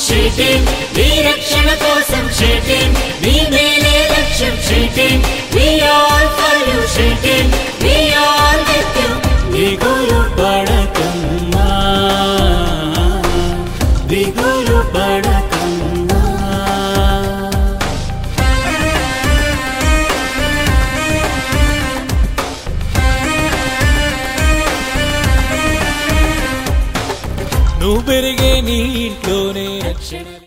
sheeting నీ రక్షణ కోసం షీటింగ్ నీ మేలే లక్ష్యం షీటింగ్ వి ఆల్ ఫర్ యు షీటింగ్ వి ఆల్ విత్ యు దిగులు పడకమ్మా దిగులు పడకమ్మా నువ్వు పెరిగే నీ ఇంట్లోనే రక్షణ